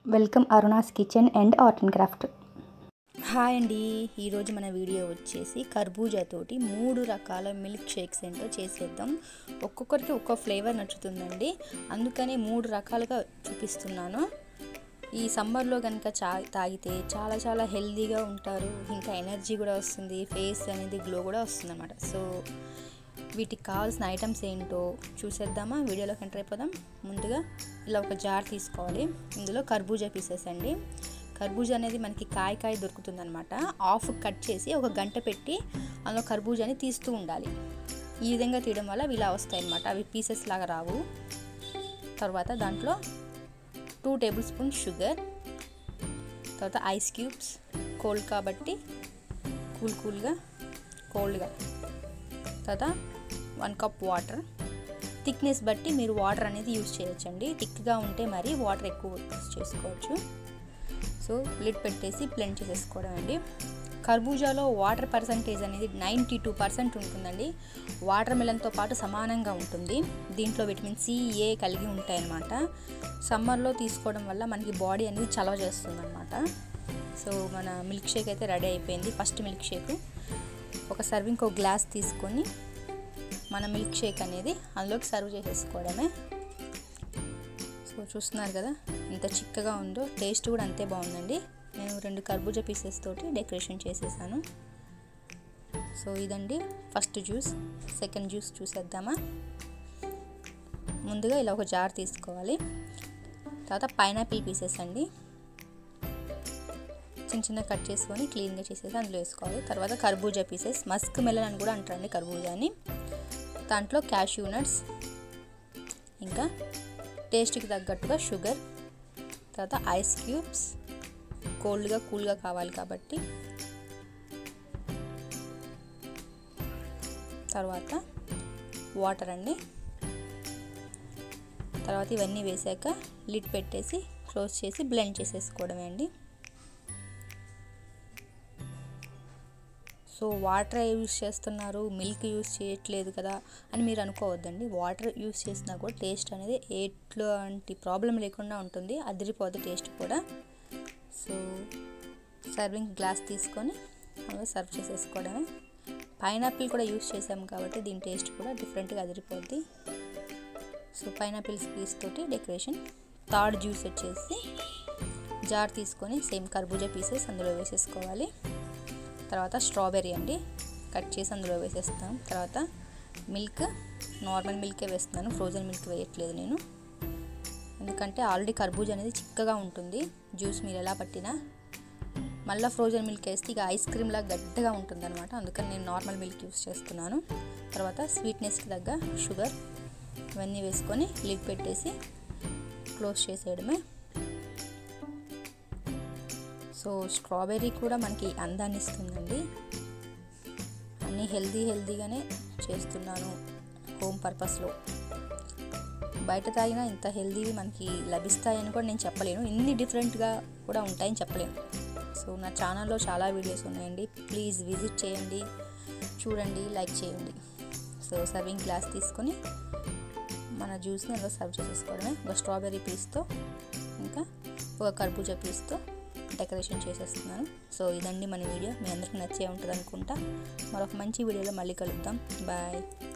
welcome Aruna's kitchen and art and craft hi అండి ఈరోజు మన వీడియో వచ్చేసి కర్బూజా తోటి మూడు రకాల మిల్క్ షేక్స్ ఏంటో చేసేద్దాం ఒక్కొక్కరికి ఒక్కో ఫ్లేవర్ నచ్చుతుందండి అందుకనే మూడు రకాలుగా చూపిస్తున్నాను ఈ సమ్మర్లో కనుక చా తాగితే చాలా చాలా హెల్తీగా ఉంటారు ఇంకా ఎనర్జీ కూడా వస్తుంది ఫేస్ అనేది గ్లో కూడా వస్తుంది అనమాట సో వీటికి కావాల్సిన ఐటమ్స్ ఏంటో చూసేద్దామా వీడియోలోకి ఎంటర్ అయిపోదాం ముందుగా ఇలా ఒక జార్ తీసుకోవాలి ఇందులో కర్బూజా పీసెస్ అండి కర్బూజా అనేది మనకి కాయ కాయ దొరుకుతుంది అనమాట ఆఫ్ కట్ చేసి ఒక గంట పెట్టి అందులో కర్బూజాని తీస్తూ ఉండాలి ఈ విధంగా తీయడం వల్ల ఇలా వస్తాయి అన్నమాట అవి పీసెస్ లాగా రావు తర్వాత దాంట్లో టూ టేబుల్ స్పూన్ షుగర్ తర్వాత ఐస్ క్యూబ్స్ కోల్డ్ కాబట్టి కూల్ కూల్గా కోల్డ్గా తర్వాత వన్ కప్ వాటర్ థిక్నెస్ బట్టి మీరు వాటర్ అనేది యూస్ చేయొచ్చండి థిక్గా ఉంటే మరి వాటర్ ఎక్కువ యూస్ చేసుకోవచ్చు సో లిడ్ పెట్టేసి బ్లెండ్ చేసేసుకోవడం అండి కర్బూజాలో వాటర్ పర్సంటేజ్ అనేది నైంటీ టూ పర్సెంట్ ఉంటుందండి వాటర్ మిలన్తో పాటు సమానంగా ఉంటుంది దీంట్లో విటమిన్ సి ఏ కలిగి ఉంటాయన్నమాట సమ్మర్లో తీసుకోవడం వల్ల మనకి బాడీ అనేది చలవ చేస్తుంది అనమాట సో మన మిల్క్ షేక్ అయితే రెడీ అయిపోయింది ఫస్ట్ మిల్క్ షేక్ ఒక సర్వింగ్ ఒక గ్లాస్ తీసుకొని మన మిల్క్ షేక్ అనేది అందులోకి సర్వ్ చేసేసుకోవడమే సో చూస్తున్నారు కదా ఎంత చిక్కగా ఉందో టేస్ట్ కూడా అంతే బాగుందండి నేను రెండు కర్బూజా పీసెస్ తోటి డెకరేషన్ చేసేసాను సో ఇదండి ఫస్ట్ జ్యూస్ సెకండ్ జ్యూస్ చూసేద్దామా ముందుగా ఇలా ఒక జార్ తీసుకోవాలి తర్వాత పైనాపిల్ పీసెస్ అండి చిన్న చిన్న కట్ చేసుకొని క్లీన్గా చేసేసి అందులో వేసుకోవాలి తర్వాత కర్బూజా పీసెస్ మస్క్ మెలన్ అని కూడా అంటారండి కర్బూజాని దాంట్లో క్యాష్యూ నట్స్ ఇంకా టేస్ట్కి తగ్గట్టుగా షుగర్ తర్వాత ఐస్ క్యూబ్స్ కోల్డ్గా కూల్గా కావాలి కాబట్టి తర్వాత వాటర్ అండి తర్వాత ఇవన్నీ వేసాక లిడ్ పెట్టేసి క్లోజ్ చేసి బ్లెండ్ చేసేసుకోవడమే అండి సో వాటర్ యూస్ చేస్తున్నారు మిల్క్ యూస్ చేయట్లేదు కదా అని మీరు అనుకోవద్దండి వాటర్ యూస్ చేసినా కూడా టేస్ట్ అనేది ఎట్లాంటి ప్రాబ్లం లేకుండా ఉంటుంది అదిరిపోద్ది టేస్ట్ కూడా సో సర్వింగ్ గ్లాస్ తీసుకొని అలా సర్వ్ చేసేసుకోవడమే పైనాపిల్ కూడా యూస్ చేసాము కాబట్టి దీని టేస్ట్ కూడా డిఫరెంట్గా అదిరిపోద్ది సో పైనాపిల్స్ పీస్ తోటి డెకరేషన్ థర్డ్ జ్యూస్ వచ్చేసి జార్ తీసుకొని సేమ్ కర్బూజా పీసెస్ అందులో వేసేసుకోవాలి తర్వాత స్ట్రాబెర్రీ అండి కట్ చేసి అందులో వేసేస్తాం తర్వాత మిల్క్ నార్మల్ మిల్కే వేస్తున్నాను ఫ్రోజన్ మిల్క్ వేయట్లేదు నేను ఎందుకంటే ఆల్రెడీ కర్బూజా అనేది చిక్కగా ఉంటుంది జ్యూస్ మీరు ఎలా పట్టినా మళ్ళీ ఫ్రోజన్ మిల్క్ వేస్తే ఇక ఐస్ క్రీమ్లా గడ్డగా ఉంటుంది అనమాట అందుకని నేను నార్మల్ మిల్క్ యూస్ చేస్తున్నాను తర్వాత స్వీట్నెస్కి తగ్గ షుగర్ ఇవన్నీ వేసుకొని లిడ్ పెట్టేసి క్లోజ్ చేసేయడమే సో స్ట్రాబెర్రీ కూడా మనకి అందాన్ని ఇస్తుందండి అన్నీ హెల్దీ హెల్దీగానే చేస్తున్నాను హోమ్ పర్పస్లో బయట తాగినా ఇంత హెల్దీవి మనకి లభిస్తాయని కూడా నేను చెప్పలేను ఇన్ని డిఫరెంట్గా కూడా ఉంటాయని చెప్పలేను సో నా ఛానల్లో చాలా వీడియోస్ ఉన్నాయండి ప్లీజ్ విజిట్ చేయండి చూడండి లైక్ చేయండి సో సర్వింగ్ గ్లాస్ తీసుకొని మన జ్యూస్ని అందులో సర్వ్ చేసేసుకోవడమే ఒక స్ట్రాబెర్రీ పీస్తో ఇంకా ఒక కర్బూజా పీస్తో డెకరేషన్ చేసేస్తున్నాను సో ఇదండి మన వీడియో మీ అందరికీ నచ్చే ఉంటుంది అనుకుంటా మరొక మంచి వీడియోలో మళ్ళీ కలుద్దాం బాయ్